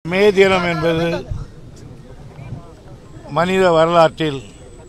மே தினம் என்பது மனித வரலாற்றில்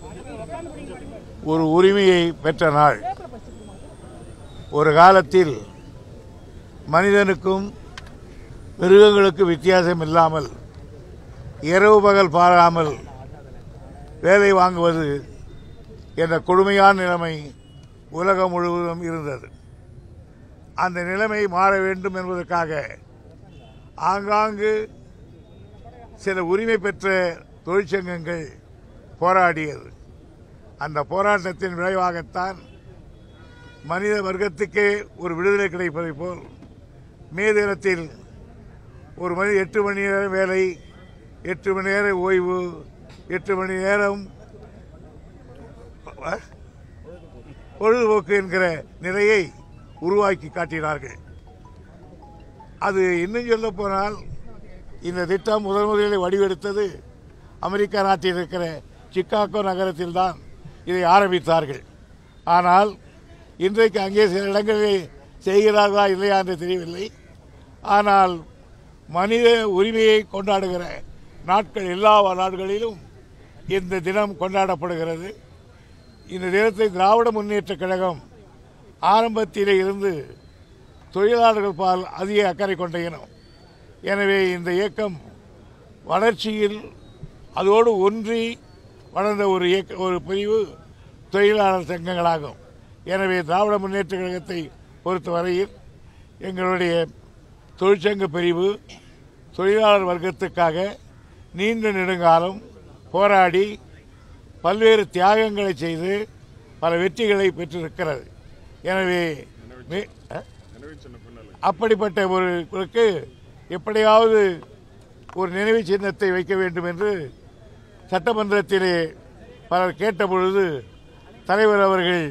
ஒரு உரிமையை பெற்ற நாள் ஒரு காலத்தில் மனிதனுக்கும் மிருகங்களுக்கும் வித்தியாசம் இல்லாமல் இரவு பகல் பாராமல் வேலை வாங்குவது என்ற கொடுமையான நிலைமை உலகம் முழுவதும் இருந்தது அந்த நிலைமை மாற வேண்டும் என்பதற்காக ஆங்காங்கு சில உரிமை பெற்ற தொழிற்சங்கங்கள் போராடியது அந்த போராட்டத்தின் விளைவாகத்தான் மனித வர்க்கத்துக்கே ஒரு விடுதலை கிடைப்பதை போல் மே தினத்தில் ஒரு மணி எட்டு மணி நேரம் வேலை எட்டு மணி நேரம் ஓய்வு எட்டு மணி நேரம் அஹ், பொழுதுபோக்கு என்கிற நிலையை உருவாக்கி காட்டினார்கள் அது இன்னும் சொல்ல போனால் இந்த திட்டம் முதல் முதலில் வடிவெடுத்தது அமெரிக்கா நாட்டில் இருக்கிற சிக்காகோ நகரத்தில்தான் இதை ஆரம்பித்தார்கள் ஆனால் இன்றைக்கு அங்கே சில இடங்களில் செய்கிறார்களா இல்லையா என்று தெரியவில்லை ஆனால் மனித உரிமையை கொண்டாடுகிற நாட்கள் எல்லா நாடுகளிலும் இந்த தினம் கொண்டாடப்படுகிறது இந்த தினத்தை திராவிட முன்னேற்றக் கழகம் ஆரம்பத்திலே இருந்து தொழிலாளர்கள் பால் அதிக அக்கறை கொண்ட இனம் எனவே இந்த இயக்கம் வளர்ச்சியில் அதோடு ஒன்றி வளர்ந்த ஒரு இயக்க ஒரு பிரிவு தொழிலாளர் சங்கங்களாகும் எனவே திராவிட முன்னேற்ற கழகத்தை பொறுத்தவரையில் எங்களுடைய தொழிற்சங்க பிரிவு தொழிலாளர் வர்க்கத்துக்காக நீண்ட நெடுங்காலம் போராடி பல்வேறு தியாகங்களை செய்து பல வெற்றிகளை பெற்றிருக்கிறது எனவே மே- அஹ்? அப்படிப்பட்ட ஒருக்கு எப்படியாவது ஒரு நினைவு சின்னத்தை வைக்க வேண்டும் என்று சட்டமன்றத்திலே பலர் கேட்டபொழுது தலைவர் அவர்கள்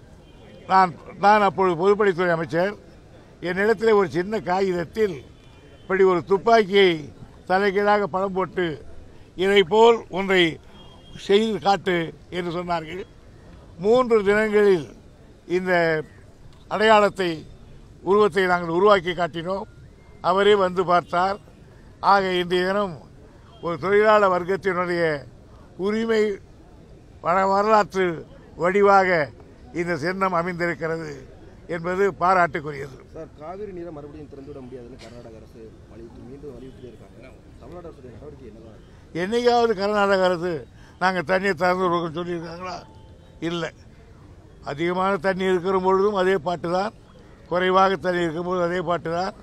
நான் நான் அப்பொழுது பொதுப்பணித்துறை அமைச்சர் என்னிடத்தில் ஒரு சின்ன காகிதத்தில் இப்படி ஒரு துப்பாக்கியை தலைகீழாக படம் போட்டு இதை போல் ஒன்றை செய்து காட்டு என்று சொன்னார்கள் மூன்று தினங்களில் இந்த அடையாளத்தை உருவத்தை நாங்கள் உருவாக்கி காட்டினோம் அவரே வந்து பார்த்தார் ஆக இன்றைய தினம் ஒரு தொழிலாளர் வர்க்கத்தினுடைய உரிமை வர- வரலாற்று வடிவாக இந்த சின்னம் அமைந்திருக்கிறது என்பது பாராட்டுக்குரியது சார் காவிரி நீரை மறுபடியும் திறந்துவிட முடியாதுன்னு கர்நாடக அரசு வலியுறுத்தி மீண்டும் வலியுறுத்தி இருக்காங்க தமிழ்நாடு அரசுடைய நடவடிக்கை என்னதான் இருக்கு? என்னைக்காவது கர்நாடக அரசு நாங்கள் தண்ணியை திறந்து விடுறோம்னு சொல்லியிருக்காங்களா இல்லை அதிகமான தண்ணி இருக்கிற பொழுதும் அதே பாட்டு தான் குறைவாக தண்ணி இருக்கும்போது அதே பாட்டு தான்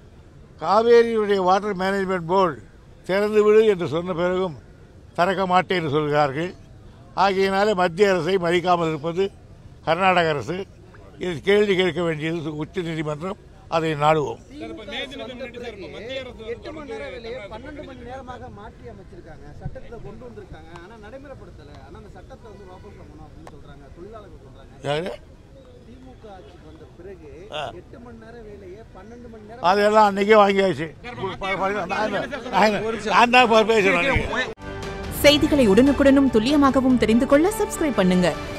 காவேரியுடைய வாட்டர் மேனேஜ்மெண்ட் போர்டு திறந்து விடு என்று சொன்ன பிறகும் திறக்க மாட்டேன் என்று சொல்கிறார்கள் ஆகையினாலே மத்திய அரசை மதிக்காமல் இருப்பது கர்நாடக அரசு இது கேள்வி கேட்க வேண்டியது உச்ச நீதிமன்றம் அதை நாடுவோம் எட்டு மணி நேர வேலையை பன்னெண்டு மணி நேரமாக மாற்றி அமைச்சிருக்காங்க சட்டத்துல கொண்டு வந்திருக்காங்க ஆனா நடைமுறைப்படுத்தல ஆனா அந்த சட்டத்தை வந்து வாபஸ் பண்ணணும் அப்படின்னு சொல்றாங்க தொழிலாளர்கள் சொல்றாங்க யாரு திமுக ஆட்சிக்கு வந்த பிறகு ஆ. எட்டு மணி நேர வேலையை பன்னெண்டு மணி நேரம் அதெல்லாம் அன்னைக்கே வாங்கியாச்சு நான் நான் தான் பேசுறேன் செய்திகளை உடனுக்குடனும் துல்லியமாகவும் தெரிந்து கொள்ள சப்ஸ்கிரைப் பண்ணுங்க